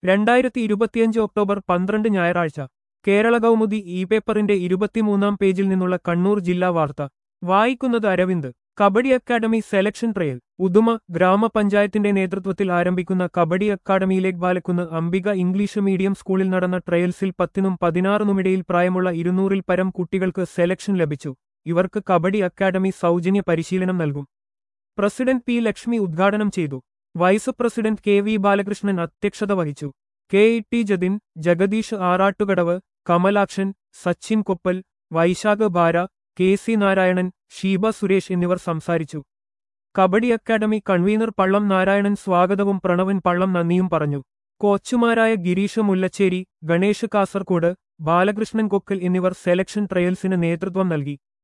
രണ്ടായിരത്തി ഇരുപത്തിയഞ്ച് ഒക്ടോബർ പന്ത്രണ്ട് ഞായറാഴ്ച കേരള കൗമുദി ഇ പേപ്പറിന്റെ ഇരുപത്തിമൂന്നാം പേജിൽ നിന്നുള്ള കണ്ണൂർ ജില്ലാ വാർത്ത വായിക്കുന്നത് Aravind kabaddi academy selection trial Uduma ഗ്രാമപഞ്ചായത്തിന്റെ നേതൃത്വത്തിൽ ആരംഭിക്കുന്ന കബഡി അക്കാദമിയിലേക്ക് ബാലക്കുന്ന് അംബിക ഇംഗ്ലീഷ് മീഡിയം സ്കൂളിൽ നടന്ന ട്രയൽസിൽ പത്തിനും പതിനാറിനുമിടയിൽ പ്രായമുള്ള ഇരുന്നൂറിൽ പരം കുട്ടികൾക്ക് സെലക്ഷൻ ലഭിച്ചു ഇവർക്ക് കബഡി അക്കാദമി സൗജന്യ പരിശീലനം നൽകും പ്രസിഡന്റ് പി ലക്ഷ്മി ഉദ്ഘാടനം ചെയ്തു vice president K V Balakrishnan അധ്യക്ഷത വഹിച്ചു K E T Jathin Jagadeesh Arattukadavu Kamalakshan Sachin Koppal Vaishakh Bara K C Narayanan Sheeba Suresh എന്നിവർ സംസാരിച്ചു കബഡി അക്കാദമി കൺവീനർ പള്ളം നാരായണൻ സ്വാഗതവും പ്രണവൻ പള്ളം നന്ദിയും പറഞ്ഞു കോച്ചുമാരായ ഗിരീഷ് മുല്ലച്ചേരി ഗണേഷ് കാസർകോട് ബാലകൃഷ്ണൻ കൊക്കൽ എന്നിവർ സെലക്ഷൻ ട്രയൽസിന് നേതൃത്വം നൽകി